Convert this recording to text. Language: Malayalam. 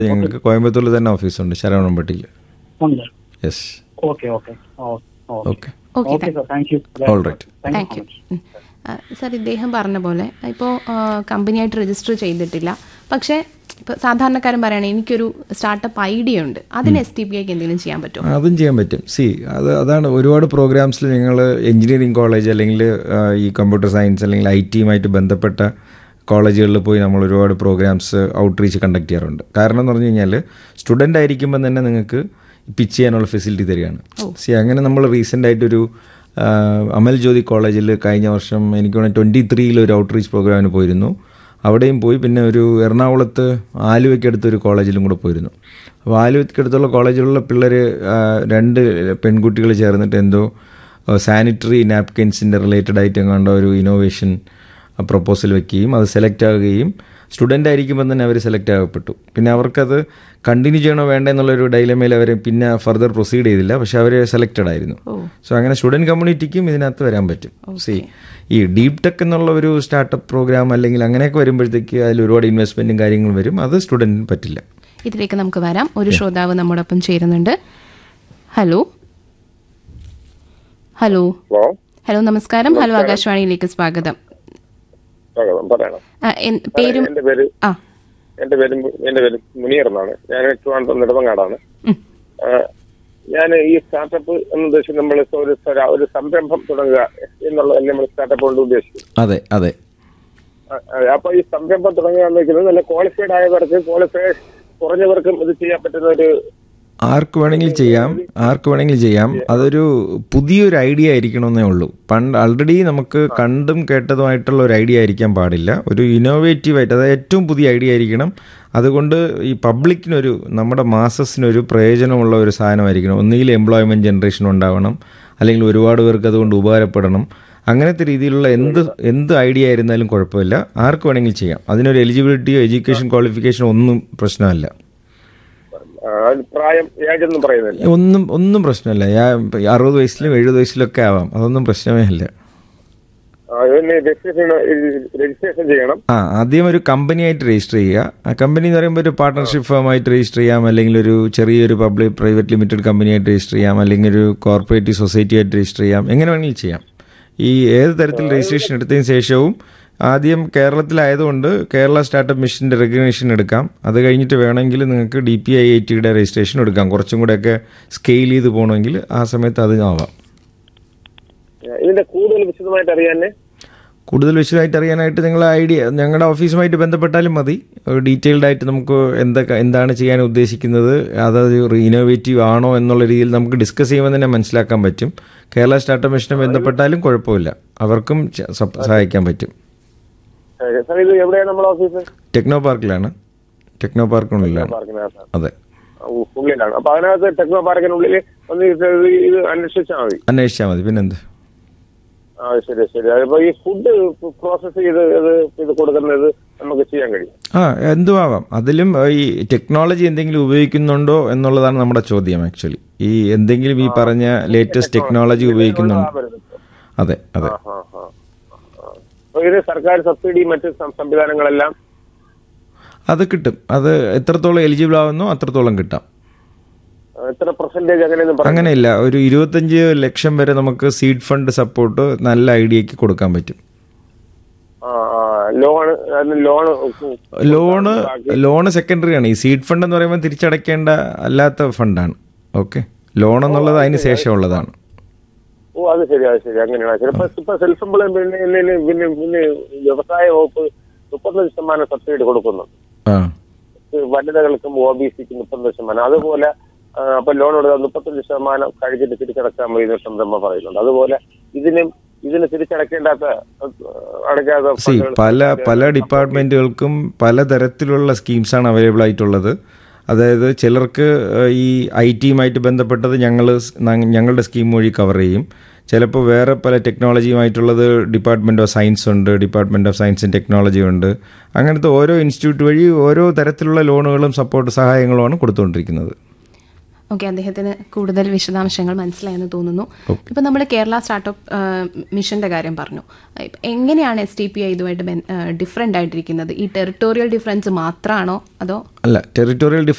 ഞങ്ങൾക്ക് കോയമ്പത്തൂരിൽ തന്നെ ഓഫീസുണ്ട് ശരവണമ്പട്ടിയിൽ ഉണ്ട് yes okay okay okay okay okay sir thank you all right thank you sir ഇദ്ദേഹം പറഞ്ഞ പോലെ ഇപ്പോൾ കമ്പനിയായിട്ട് രജിസ്റ്റർ ചെയ്തിട്ടില്ല പക്ഷേ ഇപ്പോൾ സാധാരണക്കാരൻ പറയുകയാണെങ്കിൽ എനിക്കൊരു സ്റ്റാർട്ടപ്പ് ഐഡിയ ഉണ്ട് അതിന് എസ് ടി പി ഐക്ക് എന്തെങ്കിലും ചെയ്യാൻ പറ്റുമോ അതും ചെയ്യാൻ പറ്റും സി അത് അതാണ് ഒരുപാട് പ്രോഗ്രാംസിൽ ഞങ്ങൾ എഞ്ചിനീയറിംഗ് കോളേജ് അല്ലെങ്കിൽ ആ, ഈ കമ്പ്യൂട്ടർ സയൻസ് അല്ലെങ്കിൽ ഐ ടിയുമായിട്ട് ബന്ധപ്പെട്ട കോളേജുകളിൽ പോയി നമ്മൾ ഒരുപാട് പ്രോഗ്രാംസ് ഔട്ട്റീച്ച് കണ്ടക്ട് ചെയ്യാറുണ്ട് കാരണം എന്ന് പറഞ്ഞു കഴിഞ്ഞാൽ സ്റ്റുഡൻ്റ് ആയിരിക്കുമ്പോൾ തന്നെ നിങ്ങൾക്ക് പിച്ച് ചെയ്യാനുള്ള ഫെസിലിറ്റി തരികയാണ് സി അങ്ങനെ നമ്മൾ റീസെൻ്റ് ആയിട്ടൊരു ആ, അമൽ ജ്യോതി കോളേജിൽ കഴിഞ്ഞ വർഷം എനിക്ക് വേണമെങ്കിൽ ട്വൻറ്റി ത്രീയിൽ ഒരു ഔട്ട്റീച്ച് പ്രോഗ്രാമിന് പോയിരുന്നു അവിടെയും പോയി പിന്നെ ഒരു എറണാകുളത്ത് ആലുവയ്ക്കടുത്ത് ഒരു കോളേജിലും കൂടെ പോയിരുന്നു അപ്പോൾ ആലുവയ്ക്കടുത്തുള്ള കോളേജിലുള്ള പിള്ളേർ രണ്ട് പെൺകുട്ടികൾ ചേർന്നിട്ട് എന്തോ സാനിറ്ററി നാപ്കിൻസിൻ്റെ റിലേറ്റഡ് ആയിട്ട് എങ്ങാണ്ടോ ഒരു ഇന്നോവേഷൻ പ്രപ്പോസൽ വെക്കുകയും അത് സെലക്ട് ആവുകയും സ്റ്റുഡൻ്റ് ആയിരിക്കുമ്പോൾ തന്നെ അവർ സെലക്ട് ആകപ്പെട്ടു പിന്നെ അവർക്കത് കണ്ടിന്യൂ ചെയ്യണോ വേണ്ട എന്നുള്ളൊരു ഡൈലമയിൽ അവർ പിന്നെ ഫർദർ പ്രൊസീഡ് ചെയ്തില്ല പക്ഷെ അവർ സെലക്റ്റഡ് ആയിരുന്നു സോ അങ്ങനെ സ്റ്റുഡൻറ് കമ്മ്യൂണിറ്റിക്കും ഇതിനകത്ത് വരാൻ പറ്റും സി ഈ ഡീപ് ടെക് എന്നുള്ള ഒരു സ്റ്റാർട്ടപ്പ് പ്രോഗ്രാം അല്ലെങ്കിൽ അങ്ങനെയൊക്കെ വരുമ്പോഴത്തേക്ക് അതിൽ ഒരുപാട് ഇൻവെസ്റ്റ്മെൻറ്റും കാര്യങ്ങളും വരും അത് സ്റ്റുഡൻറ്റിന് പറ്റില്ല ഇതിലേക്ക് നമുക്ക് വരാം ഒരു ശ്രോതാവ് നമ്മോടൊപ്പം ചേരുന്നുണ്ട് ഹലോ ഹലോ ഹലോ ഹലോ നമസ്കാരം ഹലോ ആകാശവാണിയിലേക്ക് സ്വാഗതം സ്വാഗതം പറയണം ആ, എൻ- പേരും എന്റെ പേര് ആ എന്റെ പേര് മു- എന്റെ പേര് മുനീർ എന്നാണ് ഞാൻ ട്രിവാൻഡ്രം നെടുമങ്ങാടാണ് ഉം. ഞാൻ ഈ സ്റ്റാർട്ടപ്പ് എന്ന് ഉദ്ദേശിച്ച് നമ്മൾ ഒരു സ്വര- ഒരു സംരംഭം തുടങ്ങുക എന്നുള്ളതല്ലേ നമ്മൾ സ്റ്റാർട്ടപ്പ് കൊണ്ട് ഉദ്ദേശിക്കുന്നത് അതെ അതെ ആ, ആ, അപ്പൊ ഈ സംരംഭം തുടങ്ങുക എന്ന് വെക്കുന്നത് നല്ല ക്വാളിഫൈഡ് ആയവർക്ക് ക്വാളിഫൈഡ് കുറഞ്ഞവർക്കും ഇത് ചെയ്യാൻ പറ്റുന്ന ഒരു ആർക്ക് വേണമെങ്കിലും ചെയ്യാം ആർക്ക് വേണമെങ്കിലും ചെയ്യാം അതൊരു പുതിയൊരു ഐഡിയ ആയിരിക്കണമെന്നേ ഉള്ളൂ പണ്ട് ഓൾറെഡി നമുക്ക് കണ്ടും കേട്ടതുമായിട്ടുള്ള ഒരു ഐഡിയ ആയിരിക്കാൻ പാടില്ല ഒരു ഇന്നോവേറ്റീവ് ആയിട്ട് അതായത് ഏറ്റവും പുതിയ ഐഡിയ ആയിരിക്കണം അതുകൊണ്ട് ഈ പബ്ലിക്കിനൊരു നമ്മുടെ മാസസിനൊരു പ്രയോജനമുള്ള ഒരു സാധനമായിരിക്കണം ഒന്നുകിൽ എംപ്ലോയ്മെൻറ്റ് ജനറേഷൻ ഉണ്ടാവണം അല്ലെങ്കിൽ ഒരുപാട് പേർക്ക് അതുകൊണ്ട് ഉപകാരപ്പെടണം അങ്ങനത്തെ രീതിയിലുള്ള എന്ത് എന്ത് ഐഡിയ ആയിരുന്നാലും കുഴപ്പമില്ല ആർക്ക് വേണമെങ്കിലും ചെയ്യാം അതിനൊരു എലിജിബിലിറ്റിയോ എഡ്യൂക്കേഷൻ ക്വാളിഫിക്കേഷനോ ഒന്നും പ്രശ്നമല്ല ആ, പ്രായം ഏജ് ഒന്നും പറയുന്നില്ല ഒന്നും ഒന്നും പ്രശ്നമില്ല ഞാൻ അറുപത് വയസ്സിലും എഴുപത് വയസ്സിലും ഒക്കെ ആവാം അതൊന്നും പ്രശ്നമേ അല്ല ആ, ഇതിന് രജിസ്ട്രേഷൻ രജിസ്ട്രേഷൻ ചെയ്യണം ആ ആദ്യം ഒരു കമ്പനിയായിട്ട് രജിസ്റ്റർ ചെയ്യുക ആ കമ്പനി എന്ന് പറയുമ്പോൾ ഒരു പാർട്ട്ണർഷിപ്പ് ഫേമായിട്ട് രജിസ്റ്റർ ചെയ്യാം അല്ലെങ്കിൽ ഒരു ചെറിയൊരു പബ്ലിക് പ്രൈവറ്റ് ലിമിറ്റഡ് കമ്പനിയായിട്ട് രജിസ്റ്റർ ചെയ്യാം അല്ലെങ്കിൽ ഒരു കോർപ്പറേറ്റീവ് സൊസൈറ്റി ആയിട്ട് രജിസ്റ്റർ ചെയ്യാം എങ്ങനെ വേണമെങ്കിലും ചെയ്യാം ഈ ഏത് തരത്തിൽ രജിസ്ട്രേഷൻ എടുത്തതിന് ശേഷവും ആദ്യം കേരളത്തിലായതുകൊണ്ട് കേരള സ്റ്റാർട്ടപ്പ് മിഷൻ്റെ റെക്കഗ്നേഷൻ എടുക്കാം അത് കഴിഞ്ഞിട്ട് വേണമെങ്കിൽ നിങ്ങൾക്ക് ഡി പി ഐ ഐ ടിയുടെ രജിസ്ട്രേഷൻ എടുക്കാം കുറച്ചും കൂടെയൊക്കെ സ്കെയിൽ ചെയ്ത് പോകണമെങ്കിൽ ആ സമയത്ത് അത് ആവാം ഇതിന്റെ കൂടുതൽ വിശദമായിട്ട് അറിയാൻ കൂടുതൽ വിശദമായിട്ട് അറിയാനായിട്ട് നിങ്ങൾ ഐഡിയ ഞങ്ങളുടെ ഓഫീസുമായിട്ട് ബന്ധപ്പെട്ടാലും മതി ഡീറ്റെയിൽഡ് ആയിട്ട് നമുക്ക് എന്തൊക്കെ എന്താണ് ചെയ്യാൻ ഉദ്ദേശിക്കുന്നത് അതത് ഇന്നോവേറ്റീവ് ആണോ എന്നുള്ള രീതിയിൽ നമുക്ക് ഡിസ്കസ് ചെയ്യുമ്പോൾ തന്നെ മനസ്സിലാക്കാൻ പറ്റും കേരള സ്റ്റാർട്ടപ്പ് മിഷനെ ബന്ധപ്പെട്ടാലും കുഴപ്പമില്ല അവർക്കും ച- സപ്- സഹായിക്കാൻ പറ്റും സാർ ഇത് എവിടെയാണ് നമ്മുടെ ഓഫീസ് ടെക്നോ പാർക്കിലാണ് ടെക്നോ പാർക്കിനുള്ളിലാണ് പാർക്കിനകത്ത് അതെ ഉള്ളിലാണ് അപ്പൊ അതിനകത്ത് ടെക്നോ പാർക്കിനുള്ളിൽ ഒന്ന് ഇത് ഇത് അന്വേഷിച്ചാൽ മതി അന്വേഷിച്ചാൽ മതി പിന്നെന്ത് ആ ശരി ശരി അതിപ്പോ ഈ ഫുഡ് പ്രോസസ് ചെയ്ത് ഇത് ഇത് കൊടുക്കുന്നത് നമുക്ക് ചെയ്യാൻ കഴിയും ആ എന്തും ആവാം അതിലും ഏഹ്, ഈ ടെക്നോളജി എന്തെങ്കിലും ഉപയോഗിക്കുന്നുണ്ടോ എന്നുള്ളതാണ് നമ്മുടെ ചോദ്യം ആക്ച്വലി ഈ എന്തെങ്കിലും ഈ പറഞ്ഞ ലേറ്റസ്റ്റ് ടെക്നോളജി ഉപയോഗിക്കുന്നുണ്ടോ അതെ അതെ ആ, ആ, ആ. ആ. അപ്പൊ ഇത് സർക്കാർ സബ്സിഡി മറ്റ് സം- സംവിധാനങ്ങളെല്ലാം അത് കിട്ടും അത് എത്രത്തോളം എലിജിബിൾ ആവുന്നോ അത്രത്തോളം കിട്ടാം ആ, എത്ര പെർസെന്റേജ് അങ്ങനെയൊന്നും പറഞ്ഞു അങ്ങനെയില്ല ഒരു ഇരുപത്തഞ്ച് ലക്ഷം വരെ നമുക്ക് സീഡ് ഫണ്ട് സപ്പോർട്ട് നല്ല ഐഡിയക്ക് കൊടുക്കാൻ പറ്റും loan loan loan loan secondary ആണ് ഈ സീഡ് ഫണ്ട് എന്ന് പറയുമ്പോൾ തിരിച്ചടയ്ക്കേണ്ട അല്ലാത്ത ഫണ്ടാണ് ഓക്കെ ലോൺ എന്നുള്ളത് അതിന് ശേഷമുള്ളതാണ് ഓ അത് ശരി അത് ശരി അങ്ങനെയാണ് ശരി ഇപ്പൊ ഇപ്പൊ സെൽഫ് എംപ്ലോയ്മെന്റ് പിന്നെ പിന്നെ പിന്നെ വ്യവസായ വകുപ്പ് മുപ്പത്തഞ്ച് ശതമാനം സബ്സിഡി കൊടുക്കുന്നു ആ വനിതകൾക്കും ഒ ബി സിക്കും മുപ്പത്തഞ്ച് ശതമാനം അതുപോലെ ആ, അപ്പൊ ലോൺ എടുത്താൽ മുപ്പത്തഞ്ച് ശതമാനം കഴിഞ്ഞിട്ട് തിരിച്ചടക്കാൻ മതി എന്ന് സംരംഭം പറയുന്നുണ്ട് അതുപോലെ ഇതിനും ഇതിന് തിരിച്ചടക്കേണ്ടാത്ത ആ, അടയ്ക്കാത്ത സി ഫണ്ടുകൾ പല പല ഡിപ്പാർട്ട്മെന്റുകൾക്കും പലതരത്തിലുള്ള സ്കീംസാണ് അവൈലബിൾ ആയിട്ടുള്ളത് അതായത് ചിലർക്ക് ഏഹ്, ഈ ഐ ടിയുമായിട്ട് ബന്ധപ്പെട്ടത് ഞങ്ങൾ ഞങ്ങളുടെ സ്കീം വഴി കവർ ചെയ്യും ചിലപ്പോൾ വേറെ പല ടെക്നോളജിയുമായിട്ടുള്ളത് ഡിപ്പാർട്ട്മെൻറ്റ് ഓഫ് സയൻസ് ഉണ്ട് department of science and technology ഉണ്ട് അങ്ങനത്തെ ഓരോ ഇൻസ്റ്റിറ്റ്യൂട്ട് വഴി ഓരോ തരത്തിലുള്ള ലോണുകളും സപ്പോർട്ട് സഹായങ്ങളുമാണ് കൊടുത്തുകൊണ്ടിരിക്കുന്നത് ഓക്കെ അദ്ദേഹത്തിന് കൂടുതൽ വിശദാംശങ്ങൾ മനസ്സിലായെന്ന് തോന്നുന്നു ഇപ്പം നമ്മൾ കേരള സ്റ്റാർട്ടപ്പ് മിഷന്റെ കാര്യം പറഞ്ഞു ഇപ്പം എങ്ങനെയാണ് എസ് ടി പി ഐ ഇതുമായിട്ട് ഡിഫറെൻ്റ് ആയിട്ടിരിക്കുന്നത് ഈ ടെറിട്ടോറിയൽ ഡിഫറൻസ് മാത്രമാണോ അതോ അല്ല ടെറിട്ടോറിയൽ